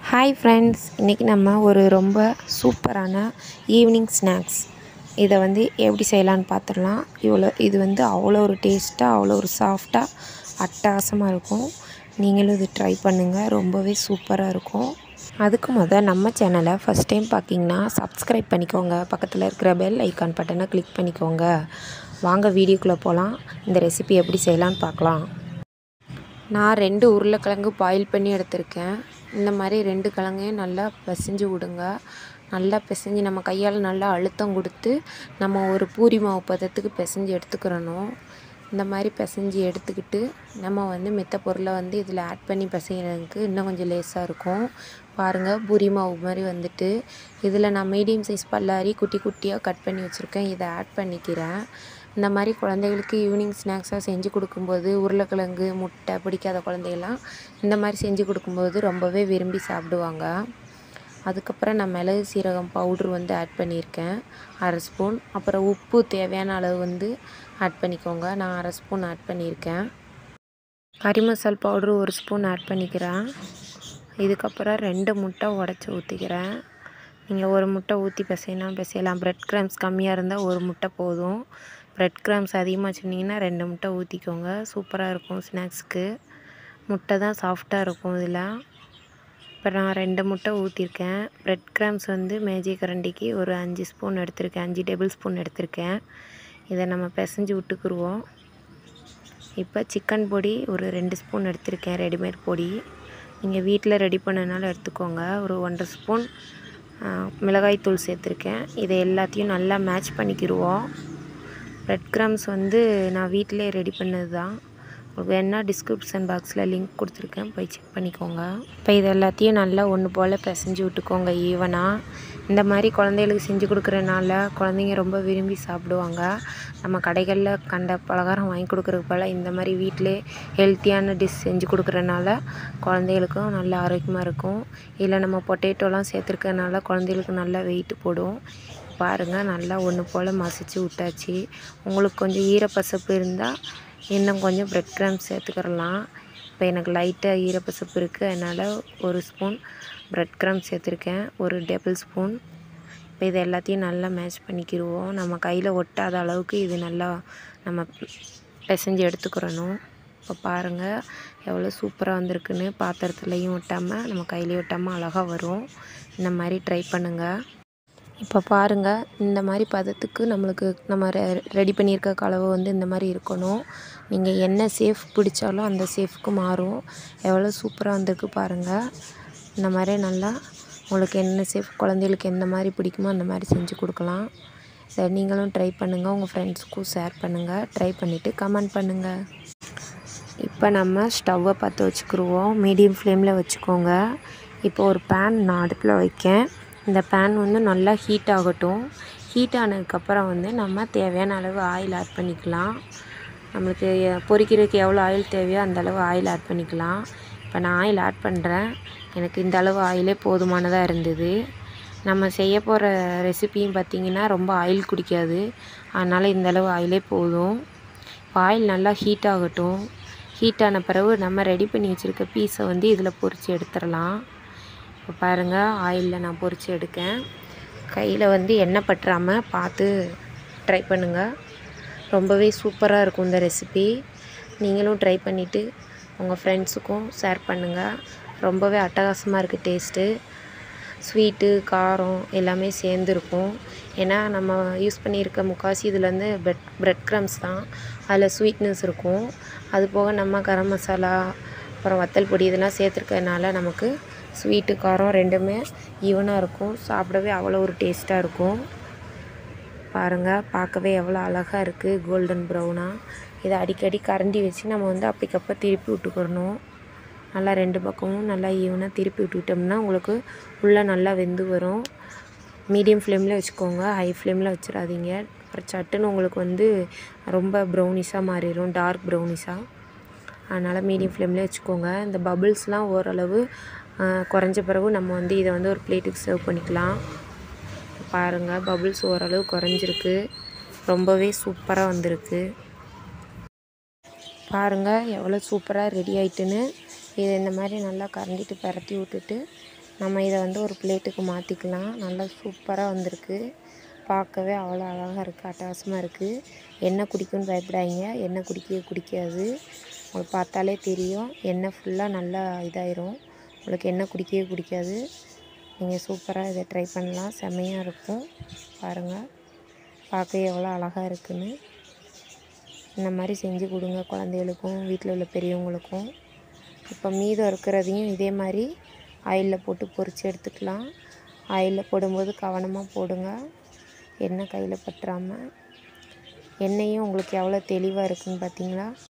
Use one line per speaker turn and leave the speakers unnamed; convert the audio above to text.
hi friends இன்றைக்கி நம்ம ஒரு ரொம்ப சூப்பரான ஈவினிங் ஸ்நாக்ஸ் இதை வந்து எப்படி செய்யலான்னு பார்த்துடலாம் இவ்வளோ இது வந்து அவ்வளோ ஒரு டேஸ்ட்டாக அவ்வளோ ஒரு சாஃப்டாக அட்டகாசமாக இருக்கும் நீங்களும் இது ட்ரை பண்ணுங்கள் ரொம்பவே சூப்பராக இருக்கும் அதுக்கு முதல் நம்ம சேனலை ஃபஸ்ட் டைம் பார்க்கிங்கன்னா சப்ஸ்கிரைப் பண்ணிக்கோங்க பக்கத்தில் இருக்கிற பெல் ஐக்கான் பட்டனை கிளிக் பண்ணிக்கோங்க வாங்க வீடியோக்குள்ளே போகலாம் இந்த ரெசிபி எப்படி செய்யலான்னு பார்க்கலாம் நான் ரெண்டு உருளைக்கிழங்கு பாயில் பண்ணி எடுத்திருக்கேன் இந்த மாதிரி ரெண்டு கிழங்கையும் நல்லா பிசைஞ்சு விடுங்க நல்லா பிசைஞ்சு நம்ம கையால் நல்லா அழுத்தம் கொடுத்து நம்ம ஒரு பூரி மாவு பதத்துக்கு பிசைஞ்சு எடுத்துக்கிறணும் இந்த மாதிரி பிசைஞ்சு எடுத்துக்கிட்டு நம்ம வந்து மித்த பொருளை வந்து இதில் ஆட் பண்ணி பிசைகிறதுக்கு இன்னும் கொஞ்சம் லேஸாக இருக்கும் பாருங்கள் பூரி மாவு மாதிரி வந்துட்டு இதில் நான் மீடியம் சைஸ் பல்லாரி குட்டி குட்டியாக கட் பண்ணி வச்சுருக்கேன் இதை ஆட் பண்ணிக்கிறேன் இந்த மாதிரி குழந்தைகளுக்கு ஈவினிங் ஸ்நாக்ஸாக செஞ்சு கொடுக்கும்போது உருளைக்கிழங்கு முட்டை பிடிக்காத குழந்தைகள்லாம் இந்த மாதிரி செஞ்சு கொடுக்கும்போது ரொம்பவே விரும்பி சாப்பிடுவாங்க அதுக்கப்புறம் நான் மிளகு சீரகம் பவுட்ரு வந்து ஆட் பண்ணியிருக்கேன் அரை ஸ்பூன் அப்புறம் உப்பு தேவையான அளவு வந்து ஆட் பண்ணிக்கோங்க நான் அரை ஸ்பூன் ஆட் பண்ணியிருக்கேன் கறி மசால் பவுட்ரு ஒரு ஸ்பூன் ஆட் பண்ணிக்கிறேன் இதுக்கப்புறம் ரெண்டு முட்டை உடச்சி ஊற்றிக்கிறேன் நீங்கள் ஒரு முட்டை ஊற்றி பிசைனா பிசையலாம் ப்ரெட் கிராம்ஸ் கம்மியாக இருந்தால் ஒரு முட்டை போதும் ப்ரெட் கிராம்ஸ் அதிகமாக வச்சுருந்தீங்கன்னா ரெண்டு முட்டை ஊற்றிக்கோங்க சூப்பராக இருக்கும் ஸ்நாக்ஸ்க்கு முட்டை தான் சாஃப்டாக இருக்கும் இதில் இப்போ நான் ரெண்டு முட்டை ஊற்றிருக்கேன் ப்ரெட் கிராம்ஸ் வந்து மேஜி கரண்டிக்கு ஒரு அஞ்சு ஸ்பூன் எடுத்திருக்கேன் அஞ்சு டேபிள் ஸ்பூன் எடுத்திருக்கேன் இதை நம்ம பிசைஞ்சு விட்டுக்குருவோம் இப்போ சிக்கன் பொடி ஒரு ரெண்டு ஸ்பூன் எடுத்திருக்கேன் ரெடிமேட் பொடி நீங்கள் வீட்டில் ரெடி பண்ணனால எடுத்துக்கோங்க ஒரு ஒன்றரை ஸ்பூன் மிளகாய் தூள் சேர்த்துருக்கேன் இதை எல்லாத்தையும் நல்லா மேட்ச் பண்ணிக்கிடுவோம் ப்ரெட் கிராம்ஸ் வந்து நான் வீட்டிலே ரெடி பண்ணது தான் உங்களுக்கு வேணால் டிஸ்கிரிப்ஷன் பாக்ஸில் லிங்க் கொடுத்துருக்கேன் போய் செக் பண்ணிக்கோங்க இப்போ இது எல்லாத்தையும் நல்லா ஒன்று போல் பிசைஞ்சு விட்டுக்கோங்க ஈவனாக இந்த மாதிரி குழந்தைகளுக்கு செஞ்சு கொடுக்குறனால குழந்தைங்க ரொம்ப விரும்பி சாப்பிடுவாங்க நம்ம கடைகளில் கண்ட பலகாரம் வாங்கி கொடுக்குறதுக்கு போல் இந்த மாதிரி வீட்டிலே ஹெல்த்தியான டிஷ் செஞ்சு கொடுக்குறனால குழந்தைகளுக்கும் நல்ல ஆரோக்கியமாக இருக்கும் இதில் நம்ம பொட்டேட்டோலாம் சேர்த்துருக்கனால குழந்தைகளுக்கு நல்லா வெயிட் போடும் பாருங்கள் நல்லா ஒன்று போல் மசிச்சு விட்டாச்சு உங்களுக்கு கொஞ்சம் ஈரப்பசப்பு இருந்தால் இன்னும் கொஞ்சம் ப்ரெட் கிராம் சேர்த்துக்கிறலாம் இப்போ எனக்கு லைட்டாக ஈரப்பசப்பு இருக்குது அதனால் ஒரு ஸ்பூன் ப்ரெட் கிராம் சேர்த்துருக்கேன் ஒரு டேபிள் ஸ்பூன் இப்போ இது எல்லாத்தையும் நல்லா மேட்ச் பண்ணிக்கிடுவோம் நம்ம கையில் ஒட்டாத அளவுக்கு இது நல்லா நம்ம பிசைஞ்சு எடுத்துக்கிறணும் இப்போ பாருங்கள் எவ்வளோ சூப்பராக வந்திருக்குன்னு பாத்திரத்துலேயும் ஒட்டாமல் நம்ம கையிலையும் ஒட்டாமல் அழகாக வரும் இந்த மாதிரி ட்ரை பண்ணுங்கள் இப்போ பாருங்கள் இந்த மாதிரி பதத்துக்கு நம்மளுக்கு நம்ம ரெ ரெடி பண்ணியிருக்க கலவை வந்து இந்த மாதிரி இருக்கணும் நீங்கள் என்ன சேஃப் பிடிச்சாலும் அந்த சேஃப்க்கு மாறும் எவ்வளோ சூப்பராக வந்திருக்கு பாருங்கள் இந்த மாதிரி நல்லா உங்களுக்கு என்ன சேஃப் குழந்தைகளுக்கு எந்த மாதிரி பிடிக்குமோ அந்த மாதிரி செஞ்சு கொடுக்கலாம் சரி நீங்களும் ட்ரை பண்ணுங்கள் உங்கள் ஃப்ரெண்ட்ஸுக்கும் ஷேர் பண்ணுங்கள் ட்ரை பண்ணிவிட்டு கமெண்ட் பண்ணுங்கள் இப்போ நம்ம ஸ்டவ்வை பற்ற வச்சுக்கிருவோம் மீடியம் ஃப்ளேமில் வச்சுக்கோங்க இப்போ ஒரு பேன் நான் அடுப்பில் வைக்கேன் இந்த பேன் வந்து நல்லா ஹீட் ஆகட்டும் ஹீட் ஆனதுக்கப்புறம் வந்து நம்ம தேவையான அளவு ஆயில் ஆட் பண்ணிக்கலாம் நம்மளுக்கு பொரிக்கிறதுக்கு எவ்வளோ ஆயில் தேவையோ அந்த அளவு ஆயில் ஆட் பண்ணிக்கலாம் இப்போ நான் ஆயில் ஆட் பண்ணுறேன் எனக்கு இந்த அளவு ஆயிலே போதுமானதாக இருந்தது நம்ம செய்ய போகிற ரெசிப்பியும் பார்த்திங்கன்னா ரொம்ப ஆயில் குடிக்காது அதனால் இந்த அளவு ஆயிலே போதும் இப்போ ஆயில் நல்லா ஹீட் ஆகட்டும் ஹீட் ஆன பிறகு நம்ம ரெடி பண்ணி வச்சுருக்க பீஸை வந்து இதில் பொரித்து எடுத்துடலாம் இப்போ பாருங்கள் ஆயிலில் நான் பொரித்து எடுக்கேன் கையில் வந்து எண்ணெய் பற்றாமல் பார்த்து ட்ரை பண்ணுங்கள் ரொம்பவே சூப்பராக இருக்கும் இந்த ரெசிபி நீங்களும் ட்ரை பண்ணிவிட்டு உங்கள் ஃப்ரெண்ட்ஸுக்கும் ஷேர் பண்ணுங்கள் ரொம்பவே அட்டகாசமாக இருக்குது டேஸ்ட்டு ஸ்வீட்டு காரம் எல்லாமே சேர்ந்துருக்கும் ஏன்னா நம்ம யூஸ் பண்ணியிருக்க முக்காசி இதில் வந்து ப்ரெட் ப்ரெட் க்ரம்ஸ் தான் அதில் ஸ்வீட்னஸ் இருக்கும் அது போக நம்ம கரம் மசாலா அப்புறம் வத்தல் பொடி இதெல்லாம் சேர்த்துருக்கறனால நமக்கு ஸ்வீட்டு காரம் ரெண்டுமே ஈவனாக இருக்கும் சாப்பிடவே அவ்வளோ ஒரு டேஸ்ட்டாக இருக்கும் பாருங்கள் பார்க்கவே எவ்வளோ அழகாக இருக்குது கோல்டன் ப்ரௌனாக இதை அடிக்கடி கரண்டி வச்சு நம்ம வந்து அப்படிக்கப்போ திருப்பி விட்டுக்கிறணும் நல்லா ரெண்டு பக்கமும் நல்லா ஈவனாக திருப்பி விட்டுக்கிட்டோம்னா உங்களுக்கு உள்ளே நல்லா வெந்து வரும் மீடியம் ஃப்ளேமில் வச்சுக்கோங்க ஹை ஃப்ளேமில் வச்சிடாதீங்க அப்புறம் சட்டுன்னு உங்களுக்கு வந்து ரொம்ப ப்ரௌனிஸாக மாறிடும் டார்க் ப்ரௌனிஸாக அதனால் மீடியம் ஃப்ளேம்லேயே வச்சுக்கோங்க இந்த பபிள்ஸ்லாம் ஓரளவு குறைஞ்ச பிறகு நம்ம வந்து இதை வந்து ஒரு பிளேட்டுக்கு சர்வ் பண்ணிக்கலாம் பாருங்கள் பபிள்ஸ் ஓரளவு குறைஞ்சிருக்கு ரொம்பவே சூப்பராக வந்திருக்கு பாருங்கள் எவ்வளோ சூப்பராக ரெடி ஆயிட்டுன்னு இதை இந்த மாதிரி நல்லா கரண்டிட்டு பரட்டி விட்டுட்டு நம்ம இதை வந்து ஒரு பிளேட்டுக்கு மாற்றிக்கலாம் நல்லா சூப்பராக வந்திருக்கு பார்க்கவே அவ்வளோ அழகாக இருக்குது அட்டகாசமாக இருக்குது எண்ணெய் குடிக்கும்னு பயப்படாதீங்க எண்ணெய் குடிக்கவே குடிக்காது உங்களுக்கு பார்த்தாலே தெரியும் எண்ணெய் ஃபுல்லாக நல்லா இதாயிரும் உங்களுக்கு எண்ணெய் குடிக்கவே குடிக்காது நீங்கள் சூப்பராக இதை ட்ரை பண்ணலாம் செம்மையாக இருக்கும் பாருங்கள் பார்க்க எவ்வளோ அழகாக இருக்குன்னு இந்த மாதிரி செஞ்சு கொடுங்க குழந்தைகளுக்கும் வீட்டில் உள்ள பெரியவங்களுக்கும் இப்போ மீதம் இருக்கிறதையும் இதே மாதிரி ஆயிலில் போட்டு பொரித்து எடுத்துக்கலாம் ஆயிலில் போடும்போது கவனமாக போடுங்க எண்ணெய் கையில் பற்றாமல் எண்ணெயும் உங்களுக்கு எவ்வளோ தெளிவாக இருக்குன்னு பார்த்தீங்களா